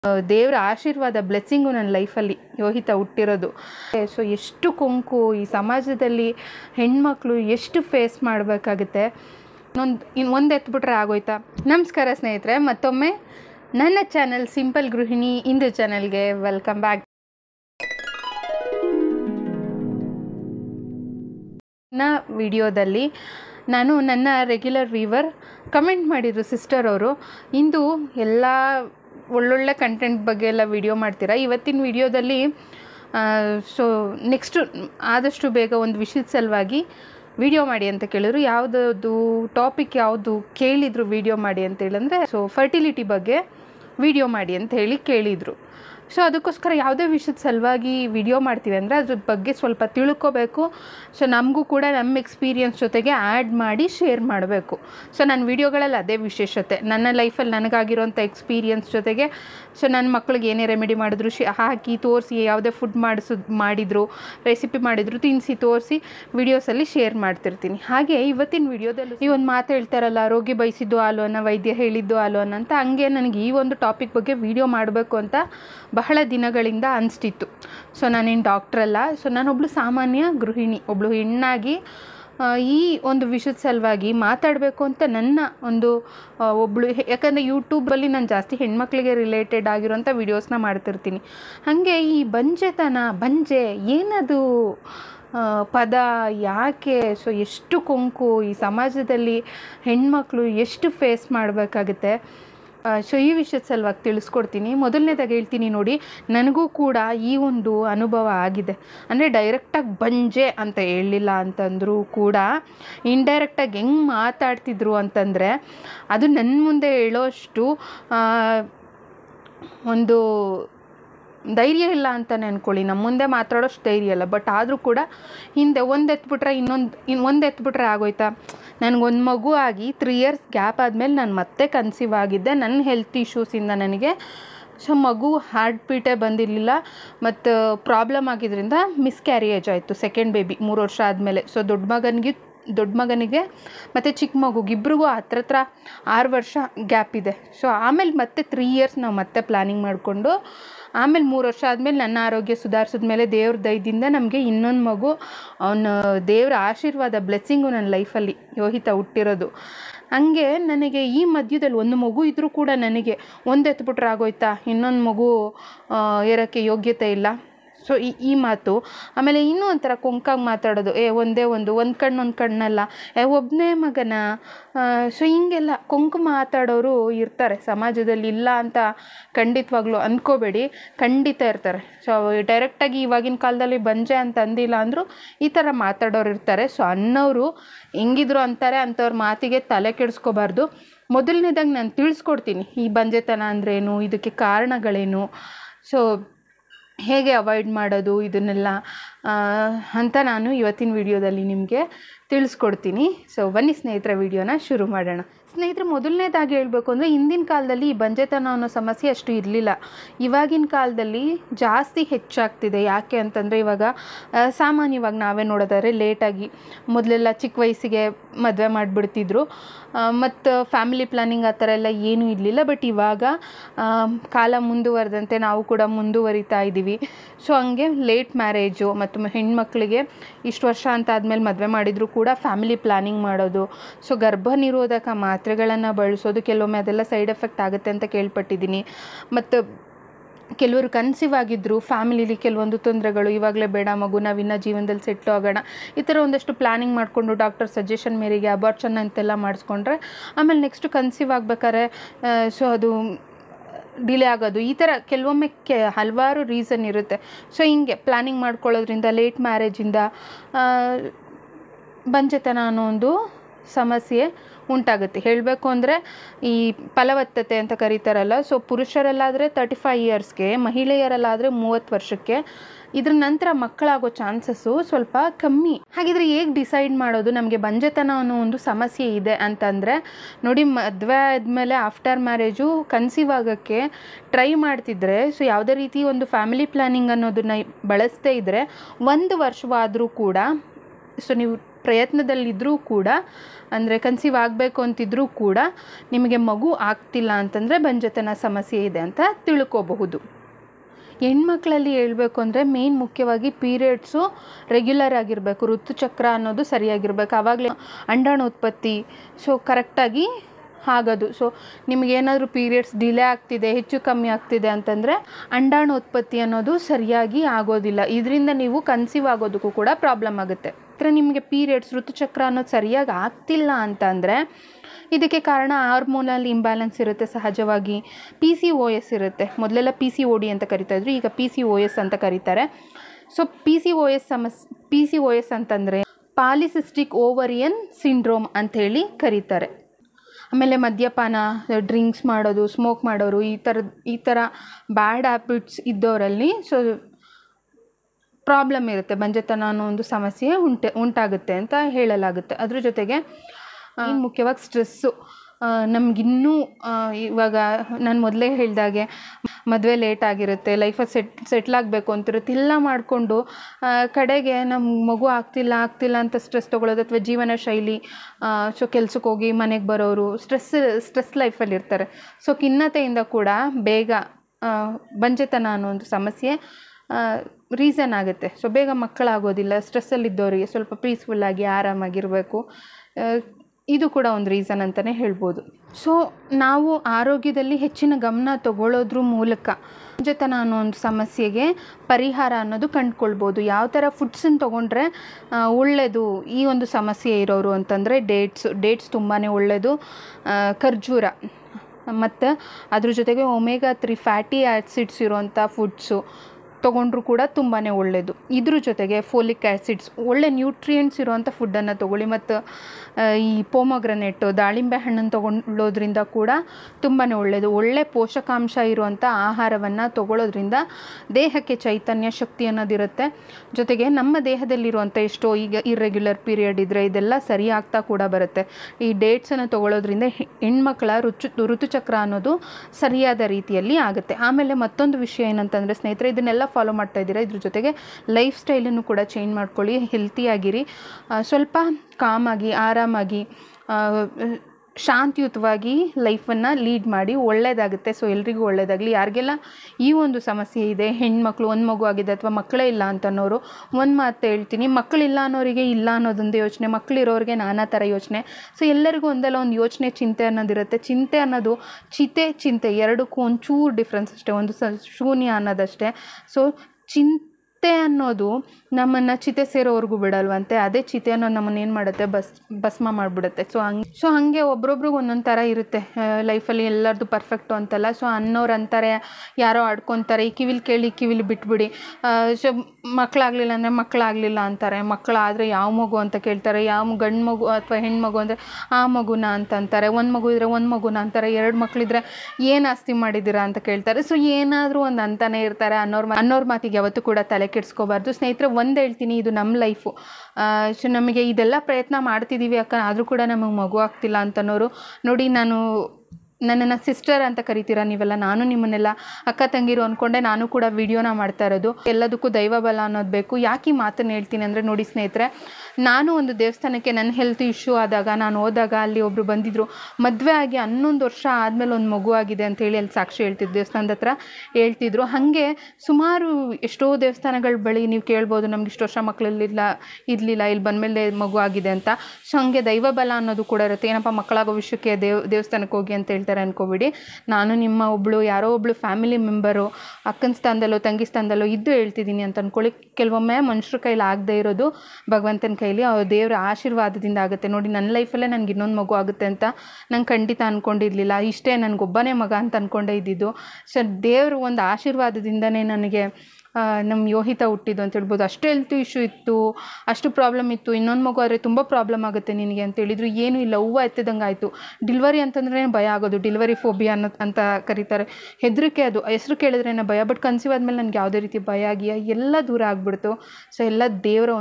ದೇವರ ಆಶೀರ್ವಾದ ಬ್ಲೆಸ್ಸಿಂಗು ನನ್ನ ಲೈಫಲ್ಲಿ ಯೋಹಿತ ಹುಟ್ಟಿರೋದು ಸೊ ಎಷ್ಟು ಕೊಂಕು ಈ ಸಮಾಜದಲ್ಲಿ ಹೆಣ್ಮಕ್ಳು ಎಷ್ಟು ಫೇಸ್ ಮಾಡಬೇಕಾಗುತ್ತೆ ಇನ್ನೊಂದು ಇನ್ನು ಒಂದು ಎತ್ಬಿಟ್ರೆ ಆಗೋಯ್ತಾ ನಮಸ್ಕಾರ ಸ್ನೇಹಿತರೆ ಮತ್ತೊಮ್ಮೆ ನನ್ನ ಚಾನಲ್ ಸಿಂಪಲ್ ಗೃಹಿಣಿ ಇಂದು ಚಾನಲ್ಗೆ ವೆಲ್ಕಮ್ ಬ್ಯಾಕ್ ನ ವಿಡಿಯೋದಲ್ಲಿ ನಾನು ನನ್ನ ರೆಗ್ಯುಲರ್ ವೀವರ್ ಕಮೆಂಟ್ ಮಾಡಿದರು ಸಿಸ್ಟರ್ ಅವರು ಇಂದು ಎಲ್ಲ ಒಳ್ಳೊಳ್ಳೆ ಕಂಟೆಂಟ್ ಬಗ್ಗೆ ಎಲ್ಲ ವಿಡಿಯೋ ಮಾಡ್ತೀರಾ ಇವತ್ತಿನ ವಿಡಿಯೋದಲ್ಲಿ ಸೊ ನೆಕ್ಸ್ಟು ಆದಷ್ಟು ಬೇಗ ಒಂದು ವಿಷಯದ ಸಲುವಾಗಿ ವಿಡಿಯೋ ಮಾಡಿ ಅಂತ ಕೇಳಿದ್ರು ಯಾವುದದು ಟಾಪಿಕ್ ಯಾವುದು ಕೇಳಿದರು ವಿಡಿಯೋ ಮಾಡಿ ಅಂತ ಹೇಳಂದರೆ ಸೊ ಫರ್ಟಿಲಿಟಿ ಬಗ್ಗೆ ವಿಡಿಯೋ ಮಾಡಿ ಅಂತ ಹೇಳಿ ಕೇಳಿದರು ಸೊ ಅದಕ್ಕೋಸ್ಕರ ಯಾವುದೇ ವಿಷಯದ ಸಲುವಾಗಿ ವಿಡಿಯೋ ಮಾಡ್ತೀವಿ ಅಂದರೆ ಅದ್ರ ಬಗ್ಗೆ ಸ್ವಲ್ಪ ತಿಳ್ಕೊಬೇಕು ಸೊ ನಮಗೂ ಕೂಡ ನಮ್ಮ ಎಕ್ಸ್ಪೀರಿಯನ್ಸ್ ಜೊತೆಗೆ ಆ್ಯಡ್ ಮಾಡಿ ಶೇರ್ ಮಾಡಬೇಕು ಸೊ ನನ್ನ ವಿಡಿಯೋಗಳಲ್ಲಿ ಅದೇ ವಿಶೇಷತೆ ನನ್ನ ಲೈಫಲ್ಲಿ ನನಗಾಗಿರೋಂಥ ಎಕ್ಸ್ಪೀರಿಯನ್ಸ್ ಜೊತೆಗೆ ಸೊ ನನ್ನ ಮಕ್ಳಿಗೆ ಏನೇ ರೆಮಿಡಿ ಮಾಡಿದ್ರು ಶಿ ಹಾಕಿ ತೋರಿಸಿ ಯಾವುದೇ ಫುಡ್ ಮಾಡಿಸೋದು ಮಾಡಿದರು ರೆಸಿಪಿ ಮಾಡಿದ್ರು ತಿನ್ನಿಸಿ ತೋರಿಸಿ ವಿಡಿಯೋಸಲ್ಲಿ ಶೇರ್ ಮಾಡ್ತಿರ್ತೀನಿ ಹಾಗೆ ಇವತ್ತಿನ ವಿಡಿಯೋದಲ್ಲೂ ಈ ಒಂದು ಮಾತು ಹೇಳ್ತಾರಲ್ಲ ರೋಗಿ ಬಯಸಿದ್ದು ಹಾಲು ಅನ್ನೋ ವೈದ್ಯ ಹೇಳಿದ್ದು ಹಾಲು ಅನ್ನೋ ಅಂತ ಹಂಗೆ ನನಗೆ ಈ ಒಂದು ಟಾಪಿಕ್ ಬಗ್ಗೆ ವಿಡಿಯೋ ಮಾಡಬೇಕು ಅಂತ ಬಹಳ ದಿನಗಳಿಂದ ಅನಿಸ್ತಿತ್ತು ಸೊ ನಾನೇನು ಡಾಕ್ಟ್ರಲ್ಲ ಸೊ ನಾನೊಬ್ಳು ಸಾಮಾನ್ಯ ಗೃಹಿಣಿ ಒಬ್ಳು ಹೆಣ್ಣಾಗಿ ಆ, ಈ ಒಂದು ವಿಷಯದ ಸಲುವಾಗಿ ಮಾತಾಡಬೇಕು ಅಂತ ನನ್ನ ಒಂದು ಆ, ಒಬ್ಳು ಹೆ- ಯಾಕಂದರೆ ಯೂಟ್ಯೂಬಲ್ಲಿ ನಾನು ಜಾಸ್ತಿ ಹೆಣ್ಮಕ್ಳಿಗೆ ರಿಲೇಟೆಡ್ ಆಗಿರೋಂಥ ವೀಡಿಯೋಸ್ನ ಮಾಡ್ತಿರ್ತೀನಿ ಹಾಗೆ ಈ ಬಂಜೆತನ ಬಂಜೆ ಏನದು ಆ, ಪದ ಯಾಕೆ ಸೊ ಎಷ್ಟು ಕೊಂಕು ಈ ಸಮಾಜದಲ್ಲಿ ಹೆಣ್ಮಕ್ಳು ಎಷ್ಟು ಫೇಸ್ ಮಾಡಬೇಕಾಗುತ್ತೆ ಸೊ ಈ ವಿಷಯದ ಸಲುವಾಗಿ ತಿಳಿಸ್ಕೊಡ್ತೀನಿ ಮೊದಲನೇದಾಗಿ ಹೇಳ್ತೀನಿ ನೋಡಿ ನನಗೂ ಕೂಡ ಈ ಒಂದು ಅನುಭವ ಆಗಿದೆ ಅಂದರೆ ಡೈರೆಕ್ಟಾಗಿ ಬಂಜೆ ಅಂತ ಹೇಳಲಿಲ್ಲ ಅಂತಂದರೂ ಕೂಡ ಇಂಡೈರೆಕ್ಟಾಗಿ ಹೆಂಗೆ ಮಾತಾಡ್ತಿದ್ರು ಅಂತಂದರೆ ಅದು ನನ್ನ ಮುಂದೆ ಹೇಳೋಷ್ಟು ಆ, ಒಂದು ಧೈರ್ಯ ಇಲ್ಲ ಅಂತಲೇ ಅಂದ್ಕೊಳ್ಳಿ ನಮ್ಮ ಮುಂದೆ ಮಾತಾಡೋಷ್ಟು ಧೈರ್ಯ ಇಲ್ಲ ಬಟ್ ಆದರೂ ಕೂಡ ಹಿಂದೆ ಒಂದು ಎತ್ಬಿಟ್ರೆ ಇನ್ನೊಂದು ಇನ್ನು ಒಂದು ಎತ್ಬಿಟ್ರೆ ಆಗೋಯ್ತಾ ನನಗೊಂದು ಮಗು ಆಗಿ ತ್ರೀ ಇಯರ್ಸ್ ಗ್ಯಾಪ್ ಆದಮೇಲೆ ನಾನು ಮತ್ತೆ ಕನ್ಸೀವ್ ಆಗಿದ್ದೆ ನನ್ನ ಹೆಲ್ತ್ ಇಶ್ಯೂಸಿಂದ ನನಗೆ ಸೊ ಮಗು ಹಾರ್ಟ್ ಬೀಟೇ ಬಂದಿರಲಿಲ್ಲ ಮತ್ತು ಪ್ರಾಬ್ಲಮ್ ಆಗಿದ್ದರಿಂದ ಮಿಸ್ಕ್ಯಾರಿಯೇಜ್ ಆಯಿತು ಸೆಕೆಂಡ್ ಬೇಬಿ ಮೂರು ವರ್ಷ ಆದಮೇಲೆ ಸೊ ದೊಡ್ಡ ಮಗನಿಗೆ ದೊಡ್ಡ ಮಗನಿಗೆ ಮತ್ತು ಚಿಕ್ಕ ಮಗುಗೆ ಇಬ್ರಿಗೂ ಹತ್ರ ಹತ್ರ ಆರು ವರ್ಷ ಗ್ಯಾಪ್ ಇದೆ ಸೊ ಆಮೇಲೆ ಮತ್ತೆ ತ್ರೀ ಇಯರ್ಸ್ ನಾವು ಮತ್ತೆ ಪ್ಲ್ಯಾನಿಂಗ್ ಮಾಡಿಕೊಂಡು ಆಮೇಲೆ ಮೂರು ವರ್ಷ ಆದಮೇಲೆ ನನ್ನ ಆರೋಗ್ಯ ಸುಧಾರಿಸಿದ ಮೇಲೆ ದೇವ್ರ ದಯದಿಂದ ನಮಗೆ ಇನ್ನೊಂದು ಮಗು ಅವನ ದೇವ್ರ ಆಶೀರ್ವಾದ ಬ್ಲೆಸ್ಸಿಂಗು ನನ್ನ ಲೈಫಲ್ಲಿ ಯೋಹಿತ ಹುಟ್ಟಿರೋದು ಹಂಗೆ ನನಗೆ ಈ ಮಧ್ಯದಲ್ಲಿ ಒಂದು ಮಗು ಇದ್ದರೂ ಕೂಡ ನನಗೆ ಒಂದು ಎತ್ಬಿಟ್ರೆ ಆಗೋಯ್ತಾ ಇನ್ನೊಂದು ಮಗು ಆ, ಇರೋಕ್ಕೆ ಯೋಗ್ಯತೆ ಇಲ್ಲ ಸೊ ಈ ಈ ಮಾತು ಆಮೇಲೆ ಇನ್ನೂ ಒಂಥರ ಕೊಂಕಾಗಿ ಮಾತಾಡೋದು ಏ ಒಂದೇ ಒಂದು ಒಂದು ಕಣ್ಣು ಒಂದು ಕಣ್ಣಲ್ಲ ಏ ಒಬ್ಬನೇ ಮಗನ ಸೊ ಹಿಂಗೆಲ್ಲ ಕೊಂಕು ಮಾತಾಡೋರು ಇರ್ತಾರೆ ಸಮಾಜದಲ್ಲಿ ಇಲ್ಲ ಅಂತ ಖಂಡಿತವಾಗ್ಲೂ ಅಂದ್ಕೋಬೇಡಿ ಖಂಡಿತ ಇರ್ತಾರೆ ಸೊ ಡೈರೆಕ್ಟಾಗಿ ಇವಾಗಿನ ಕಾಲದಲ್ಲಿ ಬಂಜೆ ಅಂತ ಅಂದಿಲ್ಲ ಅಂದರೂ ಈ ಥರ ಮಾತಾಡೋರು ಇರ್ತಾರೆ ಸೊ ಅನ್ನೋರು ಹೆಂಗಿದ್ರು ಅಂತಾರೆ ಅಂಥವ್ರ ಮಾತಿಗೆ ತಲೆ ಕೆಡಿಸ್ಕೋಬಾರ್ದು ಮೊದಲನೇದಾಗಿ ನಾನು ತಿಳಿಸ್ಕೊಡ್ತೀನಿ ಈ ಬಂಜೆತನ ಅಂದ್ರೇನು ಇದಕ್ಕೆ ಕಾರಣಗಳೇನು ಸೊ ಹೇಗೆ ಅವಾಯ್ಡ್ ಮಾಡೋದು ಇದನ್ನೆಲ್ಲ ಆ, ಅಂತ ನಾನು ಇವತ್ತಿನ ವಿಡಿಯೋದಲ್ಲಿ ನಿಮಗೆ ತಿಳಿಸ್ಕೊಡ್ತೀನಿ ಸೊ ಬನ್ನಿ ಸ್ನೇಹಿತರ ವಿಡಿಯೋನ ಶುರು ಮಾಡೋಣ ಸ್ನೇಹಿತರೆ ಮೊದಲನೇದಾಗಿ ಹೇಳಬೇಕು ಅಂದರೆ ಹಿಂದಿನ ಕಾಲದಲ್ಲಿ ಈ ಬಂಜೆತನ ಅನ್ನೋ ಸಮಸ್ಯೆ ಅಷ್ಟು ಇರಲಿಲ್ಲ ಇವಾಗಿನ ಕಾಲದಲ್ಲಿ ಜಾಸ್ತಿ ಹೆಚ್ಚಾಗ್ತಿದೆ ಯಾಕೆ ಅಂತಂದರೆ ಇವಾಗ ಆ, ಸಾಮಾನ್ಯವಾಗಿ ನಾವೇ ನೋಡೋದಾದ್ರೆ ಲೇಟಾಗಿ ಮೊದಲೆಲ್ಲ ಚಿಕ್ಕ ವಯಸ್ಸಿಗೆ ಮದುವೆ ಮಾಡಿಬಿಡ್ತಿದ್ರು ಮತ್ತು ಫ್ಯಾಮಿಲಿ ಪ್ಲಾನಿಂಗ್ ಆ ಥರ ಎಲ್ಲ ಏನೂ ಇರಲಿಲ್ಲ ಬಟ್ ಇವಾಗ ಆ, ಕಾಲ ಮುಂದುವರೆದಂತೆ ನಾವು ಕೂಡ ಮುಂದುವರಿತಾ ಇದ್ದೀವಿ ಸೊ ಹಂಗೆ ಲೇಟ್ ಮ್ಯಾರೇಜು ಮತ್ತು ಹೆಣ್ಮಕ್ಳಿಗೆ ಇಷ್ಟು ವರ್ಷ ಅಂತ ಆದಮೇಲೆ ಮದುವೆ ಮಾಡಿದರೂ ಕೂಡ ಫ್ಯಾಮಿಲಿ ಪ್ಲಾನಿಂಗ್ ಮಾಡೋದು ಸೊ ಗರ್ಭ ನಿರೋಧಕ ಮಾತ್ರೆಗಳನ್ನು ಬಳಸೋದು ಕೆಲವೊಮ್ಮೆ ಅದೆಲ್ಲ ಸೈಡ್ ಎಫೆಕ್ಟ್ ಆಗುತ್ತೆ ಅಂತ ಕೇಳ್ಪಟ್ಟಿದ್ದೀನಿ ಮತ್ತು ಕೆಲವರು ಕನ್ಸೀವ್ ಆಗಿದ್ದರು ಫ್ಯಾಮಿಲಿಲಿ ಕೆಲವೊಂದು ತೊಂದರೆಗಳು ಇವಾಗಲೇ ಬೇಡ ಮಗು ನಾವಿನ್ನ ಜೀವನದಲ್ಲಿ ಸೆಟ್ಲು ಆಗೋಣ ಈ ಥರ ಒಂದಷ್ಟು ಪ್ಲ್ಯಾನಿಂಗ್ ಮಾಡಿಕೊಂಡು ಡಾಕ್ಟರ್ ಸಜೆಷನ್ ಮೇರೆಗೆ ಅಬಾರ್ಷನ್ ಅಂತೆಲ್ಲ ಮಾಡಿಸ್ಕೊಂಡ್ರೆ ಆಮೇಲೆ ನೆಕ್ಸ್ಟ್ ಕನ್ಸೀವ್ ಆಗ್ಬೇಕಾದ್ರೆ ಸೊ ಅದು ಡಿಲೇ ಆಗೋದು ಈ ಥರ ಕೆಲವೊಮ್ಮೆ ಕೆ ಹಲವಾರು ರೀಸನ್ ಇರುತ್ತೆ ಸೊ ಹಿಂಗೆ ಪ್ಲ್ಯಾನಿಂಗ್ ಮಾಡ್ಕೊಳ್ಳೋದ್ರಿಂದ ಲೇಟ್ ಮ್ಯಾರೇಜಿಂದ ಬಂಜೆತನ ಅನ್ನೋ ಒಂದು ಸಮಸ್ಯೆ ಉಂಟಾಗುತ್ತೆ ಹೇಳಬೇಕು ಅಂದರೆ ಈ ಫಲವತ್ತತೆ ಅಂತ ಕರೀತಾರಲ್ಲ ಸೊ ಪುರುಷರಲ್ಲಾದರೆ ತರ್ಟಿ ಫೈವ್ ಇಯರ್ಸ್ಗೆ ಮಹಿಳೆಯರಲ್ಲಾದರೆ ಮೂವತ್ತು ವರ್ಷಕ್ಕೆ ಇದ್ರ ನಂತರ ಮಕ್ಕಳಾಗೋ ಚಾನ್ಸಸ್ಸು ಸ್ವಲ್ಪ ಕಮ್ಮಿ ಹಾಗಿದ್ರೆ ಹೇಗೆ ಡಿಸೈಡ್ ಮಾಡೋದು ನಮಗೆ ಬಂಜೆತನ ಅನ್ನೋ ಒಂದು ಸಮಸ್ಯೆ ಇದೆ ಅಂತಂದರೆ ನೋಡಿ ಮದುವೆ ಆದಮೇಲೆ ಆಫ್ಟರ್ ಮ್ಯಾರೇಜು ಕನ್ಸೀವ್ ಆಗೋಕ್ಕೆ ಟ್ರೈ ಮಾಡ್ತಿದ್ರೆ ಸೊ ಯಾವುದೇ ರೀತಿ ಒಂದು ಫ್ಯಾಮಿಲಿ ಪ್ಲ್ಯಾನಿಂಗ್ ಅನ್ನೋದನ್ನ ಬಳಸದೇ ಇದ್ದರೆ ಒಂದು ವರ್ಷವಾದರೂ ಕೂಡ ಸೊ ನೀವು ಪ್ರಯತ್ನದಲ್ಲಿದ್ದರೂ ಕೂಡ ಅಂದರೆ ಕನ್ಸೀವ್ ಆಗಬೇಕು ಅಂತಿದ್ರೂ ಕೂಡ ನಿಮಗೆ ಮಗು ಆಗ್ತಿಲ್ಲ ಅಂತಂದರೆ ಬಂಜತನ ಸಮಸ್ಯೆ ಇದೆ ಅಂತ ತಿಳ್ಕೋಬಹುದು ಹೆಣ್ಮಕ್ಳಲ್ಲಿ ಹೇಳ್ಬೇಕು ಅಂದರೆ ಮೇನ್ ಮುಖ್ಯವಾಗಿ ಪೀರಿಯಡ್ಸು ರೆಗ್ಯುಲರ್ ಆಗಿರಬೇಕು ಋತುಚಕ್ರ ಅನ್ನೋದು ಸರಿಯಾಗಿರ್ಬೇಕು ಆವಾಗಲೇ ಅಂಡಾಣು ಉತ್ಪತ್ತಿ ಸೊ ಕರೆಕ್ಟಾಗಿ ಆಗೋದು ಸೊ ನಿಮಗೇನಾದರೂ ಪೀರಿಯಡ್ಸ್ ಡಿಲೇ ಆಗ್ತಿದೆ ಹೆಚ್ಚು ಕಮ್ಮಿ ಆಗ್ತಿದೆ ಅಂತಂದರೆ ಅಂಡಾಣು ಉತ್ಪತ್ತಿ ಅನ್ನೋದು ಸರಿಯಾಗಿ ಆಗೋದಿಲ್ಲ ಇದರಿಂದ ನೀವು ಕನ್ಸೀವ್ ಆಗೋದಕ್ಕೂ ಕೂಡ ಪ್ರಾಬ್ಲಮ್ ಆಗುತ್ತೆ ಅಂದರೆ ನಿಮಗೆ ಪೀರಿಯಡ್ಸ್ ಋತುಚಕ್ರ ಅನ್ನೋದು ಸರಿಯಾಗಿ ಆಗ್ತಿಲ್ಲ ಅಂತ ಅಂದರೆ ಇದಕ್ಕೆ ಕಾರಣ ಹಾರ್ಮೋನಲ್ ಇಂಬ್ಯಾಲೆನ್ಸ್ ಇರುತ್ತೆ ಸಹಜವಾಗಿ ಪಿ ಸಿ ಓ ಎಸ್ ಇರುತ್ತೆ ಮೊದಲೆಲ್ಲ ಪಿ ಸಿ ಓ ಡಿ ಅಂತ ಕರಿತಾ ಇದ್ರು ಈಗ ಪಿ ಸಿ ಓ ಎಸ್ ಅಂತ ಕರೀತಾರೆ so P C O S ಸಮಸ್ ಪಿ ಸಿ ಓ ಎಸ್ ಅಂತಂದರೆ ಪಾಲಿಸಿಸ್ಟಿಕ್ ಓವರಿಯನ್ ಸಿಂಡ್ರೋಮ್ ಅಂಥೇಳಿ ಕರೀತಾರೆ ಆಮೇಲೆ ಮದ್ಯಪಾನ ಡ್ರಿಂಕ್ಸ್ ಮಾಡೋದು ಸ್ಮೋಕ್ ಮಾಡೋರು ಈ ಥರದ್ದು ಈ ಥರ ಬ್ಯಾಡ್ ಹ್ಯಾಬಿಟ್ಸ್ ಇದ್ದವರಲ್ಲಿ ಸೊ ಪ್ರಾಬ್ಲಮ್ ಇರುತ್ತೆ ಬಂಜೆತನ ಅನ್ನೋ ಒಂದು ಸಮಸ್ಯೆ ಉಂಟೆ ಉಂಟಾಗುತ್ತೆ ಅಂತ ಹೇಳಲಾಗುತ್ತೆ ಅದ್ರ ಜೊತೆಗೆ ಇನ್ನು ಮುಖ್ಯವಾಗಿ ಸ್ಟ್ರೆಸ್ಸು ನಮಗಿನ್ನೂ ಇವಾಗ ನಾನು ಮೊದಲೇ ಹೇಳ್ದಾಗೆ ಮದುವೆ ಲೇಟ್ ಆಗಿರುತ್ತೆ ಲೈಫಲ್ಲಿ ಸೆಟ್ ಸೆಟ್ಲ್ ಆಗಬೇಕು ಅಂತಿರುತ್ತೆ ಎಲ್ಲ ಮಾಡಿಕೊಂಡು ಕಡೆಗೆ ನಮ್ಮ ಮಗು ಆಗ್ತಿಲ್ಲ ಆಗ್ತಿಲ್ಲ ಅಂತ ಸ್ಟ್ರೆಸ್ ತೊಗೊಳೋದು ಅಥವಾ ಜೀವನ ಶೈಲಿ ಸೊ ಕೆಲ್ಸಕ್ಕೆ ಹೋಗಿ ಮನೆಗೆ ಬರೋರು ಸ್ಟ್ರೆಸ್ ಸ್ಟ್ರೆಸ್ ಲೈಫಲ್ಲಿ ಇರ್ತಾರೆ ಸೊ ಖಿನ್ನತೆಯಿಂದ ಕೂಡ ಬೇಗ ಬಂಜೆತನ ಅನ್ನೋ ಒಂದು ಸಮಸ್ಯೆ ರೀಸನ್ ಆಗುತ್ತೆ ಸೊ ಬೇಗ ಮಕ್ಕಳಾಗೋದಿಲ್ಲ ಸ್ಟ್ರೆಸ್ಸಲ್ಲಿದ್ದವರಿಗೆ ಸ್ವಲ್ಪ ಪೀಸ್ಫುಲ್ಲಾಗಿ ಆರಾಮಾಗಿರಬೇಕು ಇದು ಕೂಡ ಒಂದು ರೀಸನ್ ಅಂತಲೇ ಹೇಳ್ಬೋದು ಸೊ ನಾವು ಆರೋಗ್ಯದಲ್ಲಿ ಹೆಚ್ಚಿನ ಗಮನ ತಗೊಳ್ಳೋದ್ರ ಮೂಲಕ ಬಂಜೆತನ ಅನ್ನೋ ಒಂದು ಸಮಸ್ಯೆಗೆ ಪರಿಹಾರ ಅನ್ನೋದು ಕಂಡುಕೊಳ್ಬೋದು ಯಾವ ಥರ ಫುಡ್ಸನ್ನು ತೊಗೊಂಡ್ರೆ ಒಳ್ಳೆಯದು ಈ ಒಂದು ಸಮಸ್ಯೆ ಇರೋರು ಅಂತಂದರೆ ಡೇಟ್ಸ್ ಡೇಟ್ಸ್ ತುಂಬಾ ಒಳ್ಳೆಯದು ಖರ್ಜೂರ ಮತ್ತು ಅದ್ರ ಜೊತೆಗೆ ಒಮೇಗಾ ತ್ರೀ ಫ್ಯಾಟಿ ಆ್ಯಸಿಡ್ಸ್ ಇರುವಂಥ ಫುಡ್ಸು ತೊಗೊಂಡ್ರೂ ಕೂಡ ತುಂಬಾ ಒಳ್ಳೆಯದು ಇದ್ರ ಜೊತೆಗೆ ಫೋಲಿಕ್ ಆ್ಯಸಿಡ್ಸ್ ಒಳ್ಳೆ ನ್ಯೂಟ್ರಿಯೆಂಟ್ಸ್ ಇರುವಂಥ ಫುಡ್ಡನ್ನು ತೊಗೊಳ್ಳಿ ಮತ್ತು ಈ ಪೋಮಗ್ರನೆಟ್ಟು ದಾಳಿಂಬೆ ಹಣ್ಣನ್ನು ತೊಗೊಳ್ಳೋದ್ರಿಂದ ಕೂಡ ತುಂಬಾ ಒಳ್ಳೆಯದು ಒಳ್ಳೆ ಪೋಷಕಾಂಶ ಇರುವಂಥ ಆಹಾರವನ್ನು ತೊಗೊಳ್ಳೋದ್ರಿಂದ ದೇಹಕ್ಕೆ ಚೈತನ್ಯ ಶಕ್ತಿ ಅನ್ನೋದಿರುತ್ತೆ ಜೊತೆಗೆ ನಮ್ಮ ದೇಹದಲ್ಲಿರುವಂಥ ಎಷ್ಟೋ ಈಗ ಇರ್ರೆಗ್ಯುಲರ್ ಪೀರಿಯಡ್ ಇದ್ದರೆ ಇದೆಲ್ಲ ಸರಿ ಆಗ್ತಾ ಕೂಡ ಬರುತ್ತೆ ಈ ಡೇಟ್ಸನ್ನು ತೊಗೊಳ್ಳೋದ್ರಿಂದ ಹೆಣ್ಮಕ್ಳ ರುಚು ಋತುಚಕ್ರ ಅನ್ನೋದು ಸರಿಯಾದ ರೀತಿಯಲ್ಲಿ ಆಗುತ್ತೆ ಆಮೇಲೆ ಮತ್ತೊಂದು ವಿಷಯ ಏನಂತಂದರೆ ಸ್ನೇಹಿತರೆ ಇದನ್ನೆಲ್ಲ ಫಾಲೋ ಮಾಡ್ತಾ ಇದ್ದೀರಾ ಇದ್ರ ಜೊತೆಗೆ ಲೈಫ್ ಸ್ಟೈಲನ್ನು ಕೂಡ ಚೇಂಜ್ ಮಾಡ್ಕೊಳ್ಳಿ ಹೆಲ್ತಿಯಾಗಿರಿ ಸ್ವಲ್ಪ ಕಾಮಾಗಿ ಆರಾಮಾಗಿ ಶಾಂತಿಯುತವಾಗಿ ಲೈಫನ್ನು ಲೀಡ್ ಮಾಡಿ ಒಳ್ಳೆಯದಾಗುತ್ತೆ ಸೊ ಎಲ್ರಿಗೂ ಒಳ್ಳೆಯದಾಗಲಿ ಯಾರಿಗೆಲ್ಲ ಈ ಒಂದು ಸಮಸ್ಯೆ ಇದೆ ಹೆಣ್ಮಕ್ಳು ಒಂದು ಮಗು ಆಗಿದೆ ಅಥವಾ ಮಕ್ಕಳೇ ಇಲ್ಲ ಅಂತನೋರು ಒಂದು ಮಾತು ಹೇಳ್ತೀನಿ ಮಕ್ಕಳಿಲ್ಲ ಅನ್ನೋರಿಗೆ ಇಲ್ಲ ಅನ್ನೋದೊಂದು ಯೋಚನೆ ಮಕ್ಕಳಿರೋರಿಗೆ ನಾನಾ ಥರ ಯೋಚನೆ ಸೊ ಎಲ್ಲರಿಗೂ ಒಂದಲ್ಲ ಒಂದು ಯೋಚನೆ ಚಿಂತೆ ಅನ್ನೋದಿರುತ್ತೆ ಚಿಂತೆ ಅನ್ನೋದು ಚಿತೆ ಚಿಂತೆ ಎರಡಕ್ಕೂ ಒಂಚೂರು ಡಿಫ್ರೆನ್ಸ್ ಅಷ್ಟೇ ಒಂದು ಸ ಶೂನ್ಯ ಅನ್ನೋದಷ್ಟೇ ಸೊ ಚಿಂತೆ ಅನ್ನೋದು ನಮ್ಮನ್ನು ಚಿತೆ ಸೇರೋವರೆಗೂ ಬಿಡಲ್ವಂತೆ ಅದೇ ಚಿತೆ ಅನ್ನೋದು ನಮ್ಮನ್ನು ಏನು ಮಾಡುತ್ತೆ ಬಸ್ ಭಸ್ಮ ಮಾಡಿಬಿಡುತ್ತೆ ಸೊ ಹಂಗೆ ಸೊ ಹಾಗೆ ಒಬ್ರೊಬ್ರಿಗೆ ಒಂದೊಂದು ಥರ ಇರುತ್ತೆ ಲೈಫಲ್ಲಿ ಎಲ್ಲರದು ಪರ್ಫೆಕ್ಟು ಅಂತಲ್ಲ ಸೊ ಅನ್ನೋರು ಅಂತಾರೆ ಯಾರೋ ಆಡ್ಕೊತಾರೆ ಈ ಕಿವಿಲಿ ಕೇಳಿ ಈ ಕಿವಿಲಿ ಬಿಟ್ಬಿಡಿ ಸೊ ಮಕ್ಕಳಾಗಲಿಲ್ಲ ಅಂದರೆ ಮಕ್ಕಳಾಗಲಿಲ್ಲ ಅಂತಾರೆ ಮಕ್ಕಳಾದರೆ ಯಾವ ಮಗು ಅಂತ ಕೇಳ್ತಾರೆ ಯಾವ ಗಂಡು ಮಗು ಅಥವಾ ಹೆಣ್ಮಗು ಅಂದರೆ ಆ ಮಗುನ ಅಂತ ಅಂತಾರೆ ಒಂದು ಮಗು ಇದ್ದರೆ ಒಂದು ಮಗುನ ಅಂತಾರೆ ಎರಡು ಮಕ್ಕಳಿದ್ರೆ ಏನು ಆಸ್ತಿ ಮಾಡಿದ್ದೀರಾ ಅಂತ ಕೇಳ್ತಾರೆ ಸೊ ಏನಾದರೂ ಒಂದು ಅಂತಾನೆ ಇರ್ತಾರೆ ಅನ್ನೋರ್ ಅನ್ನೋರ್ ಮಾತಿಗೆ ಯಾವತ್ತೂ ಕೂಡ ತಲೆ ಕೆಡಿಸ್ಕೋಬಾರ್ದು ಸ್ನೇಹಿತರೆ ಒಂದು ಹೇಳ್ತೀನಿ ಇದು ನಮ್ಮ ಲೈಫು ಸೊ ನಮಗೆ ಇದೆಲ್ಲ ಪ್ರಯತ್ನ ಮಾಡ್ತಿದ್ದೀವಿ ಅಕ್ಕ ಆದರೂ ಕೂಡ ನಮಗೆ ಮಗು ಆಗ್ತಿಲ್ಲ ಅಂತನೋರು ನೋಡಿ ನಾನು ನನ್ನನ್ನು ಸಿಸ್ಟರ್ ಅಂತ ಕರಿತೀರ ನೀವೆಲ್ಲ ನಾನು ನಿಮ್ಮನ್ನೆಲ್ಲ ಅಕ್ಕ ತಂಗಿರು ಅಂದ್ಕೊಂಡೆ ನಾನು ಕೂಡ ವಿಡಿಯೋನ ಮಾಡ್ತಾ ಇರೋದು ಎಲ್ಲದಕ್ಕೂ ದೈವ ಬಲ ಅನ್ನೋದು ಬೇಕು ಯಾಕೆ ಈ ಮಾತನ್ನು ಹೇಳ್ತೀನಿ ಅಂದರೆ ನೋಡಿ ಸ್ನೇಹಿತರೆ ನಾನು ಒಂದು ದೇವಸ್ಥಾನಕ್ಕೆ ನನ್ನ ಹೆಲ್ತ್ ಇಶ್ಯೂ ಆದಾಗ ನಾನು ಹೋದಾಗ ಅಲ್ಲಿ ಒಬ್ಬರು ಬಂದಿದ್ದರು ಮದುವೆ ಆಗಿ ಹನ್ನೊಂದು ವರ್ಷ ಆದಮೇಲೆ ಒಂದು ಮಗು ಆಗಿದೆ ಅಂತೇಳಿ ಅಲ್ಲಿ ಸಾಕ್ಷಿ ಹೇಳ್ತಿದ್ದು ದೇವಸ್ಥಾನದ ಹತ್ರ ಹೇಳ್ತಿದ್ರು ಹಾಗೆ ಸುಮಾರು ಎಷ್ಟೋ ದೇವಸ್ಥಾನಗಳ ಬಳಿ ನೀವು ಕೇಳ್ಬೋದು ನಮ್ಗೆ ಇಷ್ಟು ವರ್ಷ ಮಕ್ಕಳಲ್ಲಿಲ್ಲ ಇರಲಿಲ್ಲ ಇಲ್ಲಿ ಬಂದಮೇಲೆ ಮಗು ಆಗಿದೆ ಅಂತ ಸೊ ಹಾಗೆ ದೈವ ಬಲ ಅನ್ನೋದು ಕೂಡ ಇರುತ್ತೆ ಏನಪ್ಪ ಮಕ್ಕಳಾಗೋ ವಿಷಯಕ್ಕೆ ದೇವ್ ದೇವಸ್ಥಾನಕ್ಕೆ ಹೋಗಿ ಅಂತ ಹೇಳ್ತಾರೆ ಅನ್ಕೋಬಿಡಿ ನಾನು ನಿಮ್ಮ ಒಬ್ಬಳು ಯಾರೋ ಒಬ್ಬಳು ಫ್ಯಾಮಿಲಿ ಮೆಂಬರು ಅಕ್ಕನ ಸ್ಥಾನದಲ್ಲೋ ತಂಗಿ ಸ್ಥಾನದಲ್ಲೋ ಇದ್ದು ಹೇಳ್ತಿದ್ದೀನಿ ಅಂತ ಅಂದ್ಕೊಳ್ಳಿ ಕೆಲವೊಮ್ಮೆ ಮನುಷ್ಯರ ಕೈಲಿ ಆಗದೆ ಇರೋದು ಭಗವಂತನ ಕೈಲಿ ಅವ್ರ ದೇವರ ಆಶೀರ್ವಾದದಿಂದ ಆಗುತ್ತೆ ನೋಡಿ ನನ್ನ ಲೈಫಲ್ಲೇ ನನಗೆ ಇನ್ನೊಂದು ಮಗು ಆಗುತ್ತೆ ಅಂತ ನಂಗೆ ಖಂಡಿತ ಅಂದ್ಕೊಂಡಿರಲಿಲ್ಲ ಇಷ್ಟೇ ನನಗೊಬ್ಬನೇ ಮಗ ಅಂತ ಅಂದ್ಕೊಂಡೇ ಇದ್ದಿದ್ದು ಸೊ ದೇವರು ಒಂದು ಆಶೀರ್ವಾದದಿಂದನೇ ನನಗೆ ನಮ್ಮ ಯೋಹಿತ ಹುಟ್ಟಿದ್ದು ಅಂತ ಹೇಳ್ಬೋದು ಅಷ್ಟು ಹೆಲ್ತ್ ಇಶ್ಯೂ ಇತ್ತು ಅಷ್ಟು ಪ್ರಾಬ್ಲಮ್ ಇತ್ತು ಇನ್ನೊಂದು ಮಗು ಆದರೆ ತುಂಬ ಪ್ರಾಬ್ಲಮ್ ಆಗುತ್ತೆ ನಿನಗೆ ಅಂತ ಹೇಳಿದ್ರು ಏನೂ ಇಲ್ಲ ಹೂವು ಎತ್ತಿದಂಗೆ ಆಯಿತು ಡಿಲ್ವರಿ ಅಂತಂದ್ರೆ ಭಯ ಆಗೋದು ಡಿಲ್ವರಿ ಫೋಬಿಯಾ ಅನ್ನೋ ಅಂತ ಕರೀತಾರೆ ಹೆದರಿಕೆ ಅದು ಹೆಸರು ಕೇಳಿದ್ರೇನೆ ಭಯ ಬಟ್ ಕನ್ಸೀವ್ ಆದಮೇಲೆ ನನಗೆ ಯಾವುದೇ ರೀತಿ ಭಯ ಆಗಿ ಎಲ್ಲ ದೂರ ಆಗಿಬಿಡ್ತು ಸೊ ಎಲ್ಲ ದೇವರ ಒಂದು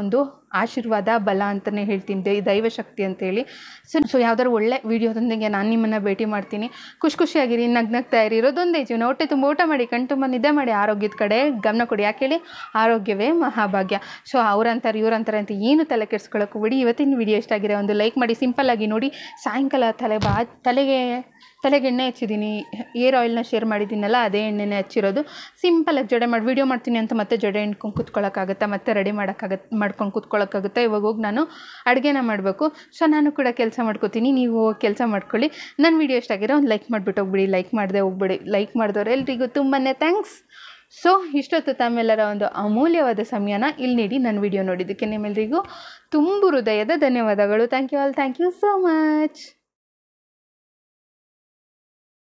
ಆಶೀರ್ವಾದ ಬಲ ಅಂತಲೇ ಹೇಳ್ತೀನಿ ದೈ ದೈವಶಕ್ತಿ ಅಂತೇಳಿ ಸೊ ಸೊ ಯಾವ್ದಾದ್ರು ಒಳ್ಳೆ ವೀಡಿಯೋದೊಂದಿಗೆ ನಾನು ನಿಮ್ಮನ್ನು ಭೇಟಿ ಮಾಡ್ತೀನಿ ಖುಷಿ ಖುಷಿಯಾಗಿರಿ ನಗ್ ನಗ್ತಾ ಇರಿ ಇರೋದೊಂದೇ ಜೀವನ ಹೊಟ್ಟೆ ತುಂಬ ಊಟ ಮಾಡಿ ಕಣ್ ತುಂಬ ನಿದ್ದೆ ಮಾಡಿ ಆರೋಗ್ಯದ ಕಡೆ ಗಮನ ಕೊಡಿ ಯಾಕೆ ಹೇಳಿ ಆರೋಗ್ಯವೇ ಮಹಾಭಾಗ್ಯ ಸೊ ಅವ್ರಂತಾರೆ ಇವ್ರಂತಾರೆ ಅಂತ ಏನು ತಲೆ ಕೆಡ್ಸ್ಕೊಳಕ್ಕೆ ಹೋಗ್ಬೇಡಿ ಇವತ್ತಿನ ವಿಡಿಯೋ ಇಷ್ಟ ಆಗಿದೆ ಒಂದು ಲೈಕ್ ಮಾಡಿ ಸಿಂಪಲ್ಲಾಗಿ ನೋಡಿ ಸಾಯಂಕಾಲ ತಲೆ ಬಾ ತಲೆಗೆ ತಲೆಗೆ ಎಣ್ಣೆ ಹಚ್ಚಿದ್ದೀನಿ ಏರ್ ಆಯಿಲ್ನ ಶೇರ್ ಮಾಡಿದ್ದೀನಲ್ಲ ಅದೇ ಎಣ್ಣೆನೇ ಹಚ್ಚಿರೋದು ಸಿಂಪಲಾಗಿ ಜಡೆ ಮಾಡಿ ವೀಡಿಯೋ ಮಾಡ್ತೀನಿ ಅಂತ ಮತ್ತೆ ಜಡೆ ಹಿಂಡ್ಕೊಂಡು ಕೂತ್ಕೊಳ್ಳೋಕ್ಕಾಗತ್ತಾ ಮತ್ತೆ ರೆಡಿ ಮಾಡೋಕ್ಕಾಗತ್ತೆ ಮಾಡ್ಕೊಂಡು ಕೂತ್ಕೊಳ್ಳೋಕ್ಕಾಗುತ್ತಾ ಇವಾಗ ಹೋಗಿ ನಾನು ಅಡುಗೆನ ಮಾಡಬೇಕು ಸೊ ನಾನು ಕೂಡ ಕೆಲಸ ಮಾಡ್ಕೋತೀನಿ ನೀವು ಕೆಲಸ ಮಾಡ್ಕೊಳ್ಳಿ ನನ್ನ ವೀಡಿಯೋ ಇಷ್ಟ ಆಗಿರೋ ಒಂದು ಲೈಕ್ ಮಾಡಿಬಿಟ್ಟು ಹೋಗ್ಬಿಡಿ ಲೈಕ್ ಮಾಡದೆ ಹೋಗ್ಬಿಡಿ ಲೈಕ್ ಮಾಡಿದವ್ರು ಎಲ್ರಿಗೂ ತುಂಬಾ ಥ್ಯಾಂಕ್ಸ್ ಸೊ ಇಷ್ಟೊತ್ತು ತಮ್ಮೆಲ್ಲರ ಒಂದು ಅಮೂಲ್ಯವಾದ ಸಮಯನ ಇಲ್ಲಿ ನೀಡಿ ನನ್ನ ವಿಡಿಯೋ ನೋಡಿದ್ದಕ್ಕೆ ನಿಮ್ಮೆಲ್ಲರಿಗೂ ತುಂಬು ಹೃದಯದ ಧನ್ಯವಾದಗಳು thank you all thank you so much